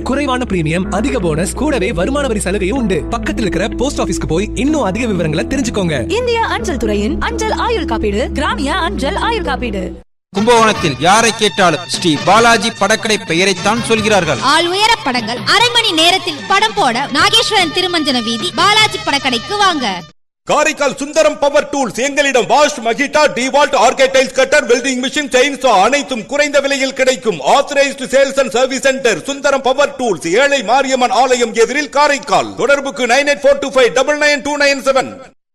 குறைவான பிரீமியம் அதிக போனஸ் கூடவே வருமான வரி சலுகையும் உண்டு பக்கத்துல இருக்கிற போஸ்ட் ஆபீஸ்க்கு போய் இன்னும் அதிக விவரங்களை தெரிஞ்சுக்கோங்க இந்திய அஞ்சல் துறையின் அஞ்சல் ஆயுள் காப்பீடு கிராமிய அஞ்சல் ஆயுள் காப்பீடு கும்பகோணத்தில் யாரை கேட்டாலும் ஸ்ரீ பாலாஜி படக்கடை பெயரைத்தான் சொல்கிறார்கள் ஆள் உயர படங்கள் அரை மணி நேரத்தில் படம் போட நாகேஸ்வரன் திருமஞ்சன வீதி பாலாஜி படக்கடைக்கு வாங்க காரைக்கால் சுந்தரம் பவர் டூல்ஸ் எங்களிடம் வாஷ் மகிட்டா டிவால்ட் ஆர்கேடைல்ஸ் கட்டர் வெல்டிங் மிஷின் செயின்சா அனைத்தும் குறைந்த விலையில் கிடைக்கும் authorised sales and service centre Sundaram power tools ஏழை மாரியம்மன் ஆலயம் எதிரில் காரைக்கால் தொடர்புக்கு nine eight four two five double nine two nine seven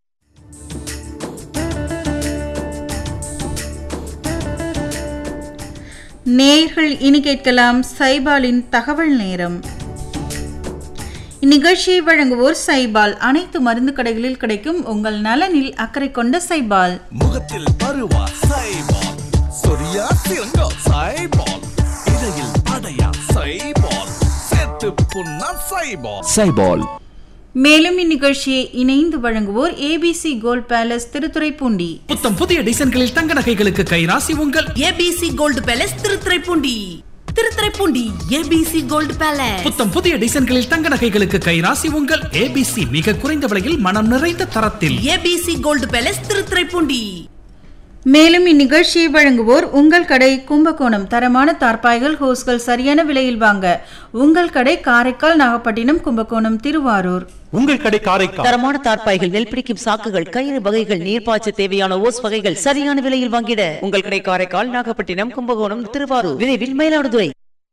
நேர்கள் இனி கேட்கலாம் சைபாலின் தகவல் நேரம் இந்நிகழ்ச்சியை வழங்குவோர் சைபால் அனைத்து மருந்து கடைகளில் கிடைக்கும் உங்கள் நலனில் அக்கறை கொண்ட சைபால் முகத்தில் பருவா சைபால் சொரியா சிறங்கா சைபால் இடையில் அடையா சைபால் சேர்த்து புண்ணா சைபால் சைபால் மேலும் இந்நிகழ்ச்சியை இணைந்து வழங்குவோர் ஏபிசி கோல்ட் பேலஸ் திருத்துறைப்பூண்டி புத்தம் புதிய டிசைன்களில் தங்க நகைகளுக்கு கைராசி உங்கள் A B C gold palace Thiruthuraipoondi Thiruthuraipoondi A B C gold palace புத்தம் புதிய டிசைன்களில் தங்க நகைகளுக்கு கைராசி உங்கள் ஏபிசி மிக குறைந்த விலையில் மனம் நிறைந்த தரத்தில் ஏபிசி கோல்டு பேலஸ் திருத்துறைப்பூண்டி மேலும் இந்நிகழ்ச்சியை வழங்குவோர் உங்கள் கடை கும்பகோணம் தரமான தார்பாய்கள் ஹோஸ்கள் சரியான விலையில் வாங்க உங்கள் கடை காரைக்கால் நாகப்பட்டினம் கும்பகோணம் திருவாரூர் உங்கள் கடை காரைக்கால் தரமான தார்ப்பாய்கள் நெல் பிடிக்கும் சாக்குகள் கயிறு வகைகள் நீர்ப்பாய்ச்ச தேவையான ஓஸ் வகைகள் சரியான விலையில் வாங்கிட உங்கள் கடை காரைக்கால் நாகப்பட்டினம் கும்பகோணம் திருவாரூர் விரைவில் மயிலாடுதுறை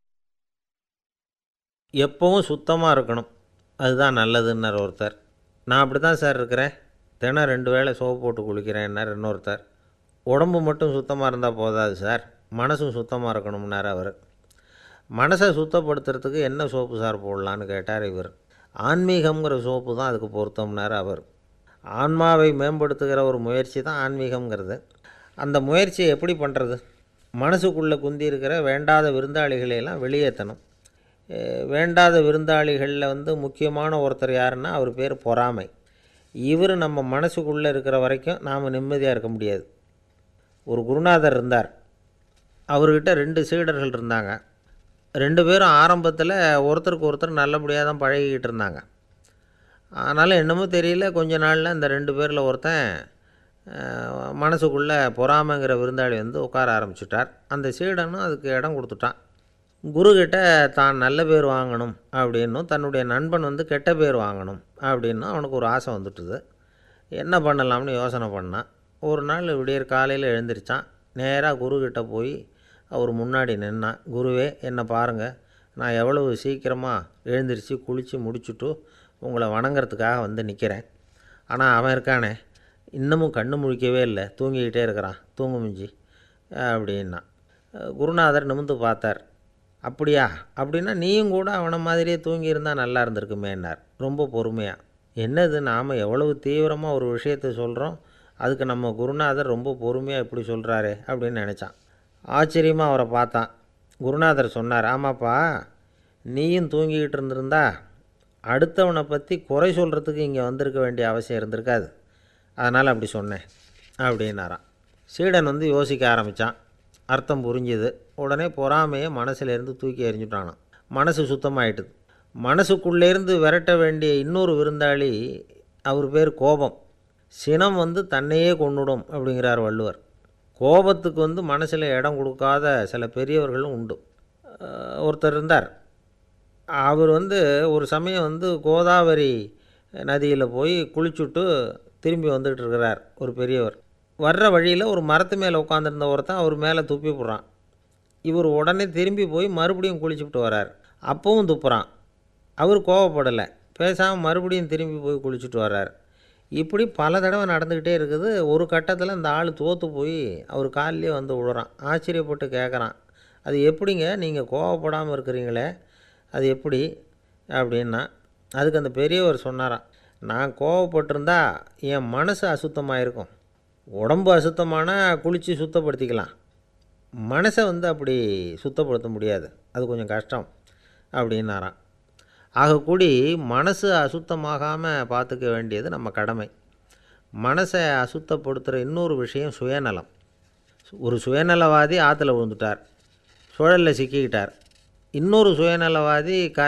எப்பவும் சுத்தமாக இருக்கணும் அதுதான் நல்லதுன்னார் ஒருத்தர் நான் அப்படி தான் சார் இருக்கிறேன் தினம் ரெண்டு வேளை சோப்பு போட்டு குளிக்கிறேன்னார் இன்னொருத்தர் உடம்பு மட்டும் சுத்தமாக இருந்தால் போதாது சார் மனசும் சுத்தமாக இருக்கணும்னார் அவர் மனசை சுத்தப்படுத்துறதுக்கு என்ன சோப்பு சார் போடலான்னு கேட்டார் இவர் ஆன்மீகம்ங்கிற சோப்பு தான் அதுக்கு பொருத்தம்னார் அவர் ஆன்மாவை மேம்படுத்துகிற ஒரு முயற்சி தான் ஆன்மீகம்ங்கிறது அந்த முயற்சியை எப்படி பண்ணுறது மனசுக்குள்ளே குந்தி இருக்கிற வேண்டாத விருந்தாளிகளை எல்லாம் வெளியேற்றணும் அஹ் வேண்டாத விருந்தாளிகளில் வந்து முக்கியமான ஒருத்தர் யாருன்னா அவர் பேர் பொறாமை இவர் நம்ம மனசுக்குள்ளே இருக்கிற வரைக்கும் நாம் நிம்மதியாக இருக்க முடியாது ஒரு குருநாதர் இருந்தார் அவர்கிட்ட ரெண்டு சீடர்கள் இருந்தாங்க ரெண்டு பேரும் ஆரம்பத்தில் ஒருத்தருக்கு ஒருத்தர் நல்லபடியாக தான் பழகிக்கிட்டு இருந்தாங்க அதனால் என்னமோ தெரியல கொஞ்ச நாளில் இந்த ரெண்டு பேரில் ஒருத்தன் அஹ், மனசுக்குள்ளே பொறாமைங்கிற விருந்தாளி வந்து உட்கார ஆரம்பிச்சிட்டார் அந்த சீடனும் அதுக்கு இடம் கொடுத்துட்டான் குருக்கிட்ட தான் நல்ல பேர் வாங்கணும் அப்படின்னும் தன்னுடைய நண்பன் வந்து கெட்ட பேர் வாங்கணும் அப்படின்னும் அவனுக்கு ஒரு ஆசை வந்துட்டுது என்ன பண்ணலாம்னு யோசனை பண்ணான் ஒரு நாள் விடியற் காலையில் எழுந்திரிச்சான் நேராக குருக்கிட்ட போய் அவர் முன்னாடி நின்னான் குருவே என்னை பாருங்கள் நான் எவ்வளவு சீக்கிரமாக எழுந்திரிச்சு குளித்து முடிச்சுட்டு உங்களை வணங்குறதுக்காக வந்து நிற்கிறேன் ஆனால் அவன் இருக்கானே இன்னமும் கண்ணு முழிக்கவே இல்லை தூங்கிக்கிட்டே இருக்கிறான் தூங்கு மிஞ்சி அப்படின்னா குருநாதர் நிமிந்து பார்த்தார் அப்படியா அப்படின்னா நீயும் கூட அவனை மாதிரியே தூங்கியிருந்தா நல்லா இருந்திருக்குமேன்னார் ரொம்ப பொறுமையாக என்னது நாம் எவ்வளவு தீவிரமாக ஒரு விஷயத்தை சொல்கிறோம் அதுக்கு நம்ம குருநாதர் ரொம்ப பொறுமையாக இப்படி சொல்கிறாரே அப்படின்னு நினச்சான் ஆச்சரியமாக அவரை பார்த்தான் குருநாதர் சொன்னார் ஆமாப்பா நீயும் தூங்கிக்கிட்டு இருந்திருந்தா அடுத்தவனை பற்றி குறை சொல்கிறதுக்கு இங்கே வந்திருக்க வேண்டிய அவசியம் இருந்திருக்காது அதனால் அப்படி சொன்னேன் அப்படின்னாராம் சீடன் வந்து யோசிக்க ஆரம்பித்தான் அர்த்தம் புரிஞ்சுது உடனே பொறாமையை மனசுலேருந்து தூக்கி எறிஞ்சுட்டானான் மனசு சுத்தமாயிட்டுது மனசுக்குள்ளேருந்து விரட்ட வேண்டிய இன்னொரு விருந்தாளி அவர் பேர் கோபம் சினம் வந்து தன்னையே கொன்னுடும் அப்படிங்கிறார் வள்ளுவர் கோபத்துக்கு வந்து மனசில் இடம் கொடுக்காத சில பெரியவர்களும் உண்டு அஹ் ஒருத்தர் இருந்தார் அவர் வந்து ஒரு சமயம் வந்து கோதாவரி நதியில் போய் குளிச்சுட்டு திரும்பி வந்துட்டு இருக்கிறார் ஒரு பெரியவர் வர்ற வழியில் ஒரு மரத்து மேலே உட்காந்துருந்த ஒருத்தன் அவர் மேலே துப்பி போடுறான் இவர் உடனே திரும்பி போய் மறுபடியும் குளிச்சுட்டு வரார் அப்பவும் துப்புறான் அவர் கோவப்படலை பேசாமல் மறுபடியும் திரும்பி போய் குளிச்சுட்டு வர்றார் இப்படி பல தடவை நடந்துக்கிட்டே இருக்குது ஒரு கட்டத்தில் இந்த ஆள் தோற்று போய் அவர் காலிலே வந்து விழுறான் ஆச்சரியப்பட்டு கேட்குறான் அது எப்படிங்க நீங்கள் கோவப்படாமல் இருக்கிறீங்களே அது எப்படி அப்படின்னா அதுக்கு அந்த பெரியவர் சொன்னாராம் நான் கோவப்பட்டிருந்தா என் மனசு அசுத்தமாக இருக்கும் உடம்பு அசுத்தமானால் குளித்து சுத்தப்படுத்திக்கலாம் மனசை வந்து அப்படி சுத்தப்படுத்த முடியாது அது கொஞ்சம் கஷ்டம் அப்படின்னாராம் ஆகக்கூடி மனசு அசுத்தமாகாமல் பார்த்துக்க வேண்டியது நம்ம கடமை மனசை அசுத்தப்படுத்துகிற இன்னொரு விஷயம் சுயநலம் ஒரு சுயநலவாதி ஆற்றுல விழுந்துட்டார் சுழலில் சிக்கிக்கிட்டார் இன்னொரு சுயநலவாதி